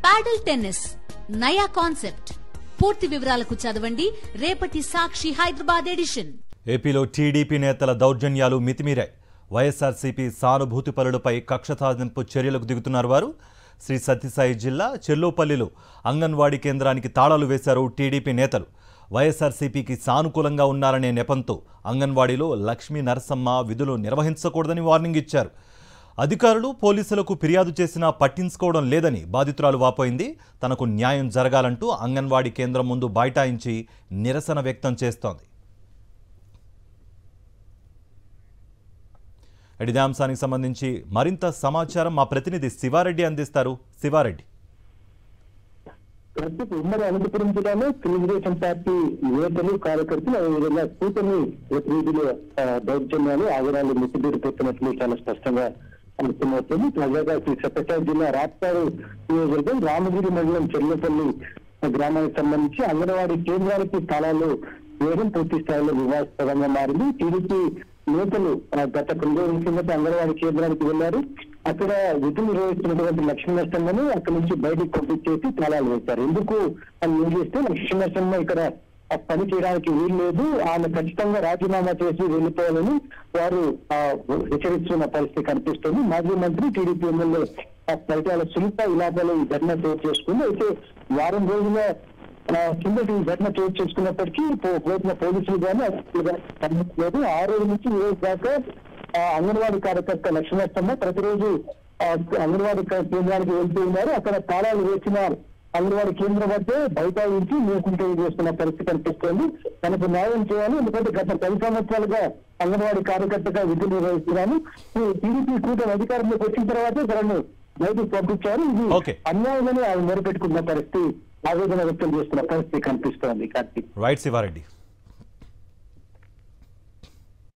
పాడల్ tennis నయా concept పూర్తి వివరాలకు చదవండి రేపటి సాక్షి హైదరాబాద్ ఎడిషన్ ఏపీలో టీడీపీ నేతల దౌర్జన్యాలు మితిమీరాయి వైఎస్ఆర్సీపీ సానుభూతి పరులపై కక్ష సాధింపు చర్యలకు దిగుతున్నారు వారు శ్రీ సత్యసాయి జిల్లా చెల్లోపల్లిలో అంగన్వాడీ కేంద్రానికి తాళాలు వేశారు టీడీపీ నేతలు వైఎస్ఆర్సీపీకి సానుకూలంగా ఉన్నారనే నెపంతో అంగన్వాడీలో లక్ష్మీ నరసమ్మ విధులు నిర్వహించకూడదని వార్నింగ్ ఇచ్చారు అధికారులు పోలీసులకు ఫిర్యాదు చేసినా పట్టించుకోవడం లేదని బాధితురాలు వాపోయింది తనకు న్యాయం జరగాలంటూ అంగన్వాడీ కేంద్రం ముందు బైఠాయించి నిరసన వ్యక్తం చేస్తోంది ఇదే అంశానికి సంబంధించి మరింత సమాచారం మా ప్రతినిధి శివారెడ్డి అందిస్తారు శివారెడ్డి ప్రస్తుతం ఉమ్మడి అనంతపురం జిల్లాలో తెలుగుదేశం పార్టీ నేతలు కార్యకర్తలు అదేవిధంగా కూటమి ప్రతినిధుల ఆ, దౌర్జన్యాలు ఆగడాలు మితిబీరిపోతున్నట్లు చాలా స్పష్టంగా అర్థమవుతుంది తాజాగా శ్రీ సత్యసాయి జిల్లా రాప్తారు నియోజకవర్గం రామగిరి మండలం చెల్లపల్లి గ్రామానికి సంబంధించి అంగన్వాడీ కేంద్రానికి స్థలాలు వేయడం పూర్తి స్థాయిలో వివాదాస్పదంగా మారింది టీడీపీ నేతలు ఆ, గత కొన్ని రోజుల కిందట అంగన్వాడీ కేంద్రానికి వెళ్లారు అక్కడ విధులు నిర్వహిస్తున్నటువంటి లక్ష్మీ నరసింహను అక్కడి నుంచి బయటికి పంపించేసి తాళాలు వేశారు ఎందుకు అని ఏం చేస్తే లక్ష్మీ నరసింహ ఇక్కడ ఆ పని చేయడానికి వీలు లేదు ఆమె ఖచ్చితంగా రాజీనామా చేసి వెళ్ళిపోవాలని వారు ఆ, హెచ్చరిస్తున్న పరిస్థితి కనిపిస్తుంది మాజీ మంత్రి టీడీపీ ఎమ్మెల్యే ఆ ఫలితాల శిల్ప ఇలాకాలో ఈ ఘటన చోటు చేసుకుంది అయితే వారం రోజుల ఆ, కిందటి ఈ ఘటన చోటు చేసుకున్నప్పటికీ పో- పోతున్న పోలీసులు కానీ అధికారులు కానీ స్పందించలేదు ఆ రోజు నుంచి ఈ రోజు దాకా ఆ, అంగన్వాడీ కార్యకర్త లక్ష్మీనరసమ్మ ప్రతిరోజు ఆ, అంగన్వాడీ క- కేంద్రానికి వెళ్తూ ఉన్నారు అక్కడ తాళాలు వేసిన అంగన్వాడీ కేంద్రం వద్దే బైఠాయించి నీకుంటే చేస్తున్న పరిస్థితి కనిపిస్తోంది తనకు న్యాయం చేయాలి ఎందుకంటే గత పది సంవత్సరాలుగా అంగన్వాడీ కార్యకర్తగా విధులు నిర్వహిస్తున్నాను ఈ టీడీపీ కూటమి అధికారంలోకి వచ్చిన తర్వాతే తనను బయటకు పంపించారు ఇది Okay. అన్యాయమని ఆయన మొరపెట్టుకున్న పరిస్థితి ఆవేదన వ్యక్తం చేస్తున్న పరిస్థితి కనిపిస్తోంది కార్తీక్ రైట్ శివారెడ్డి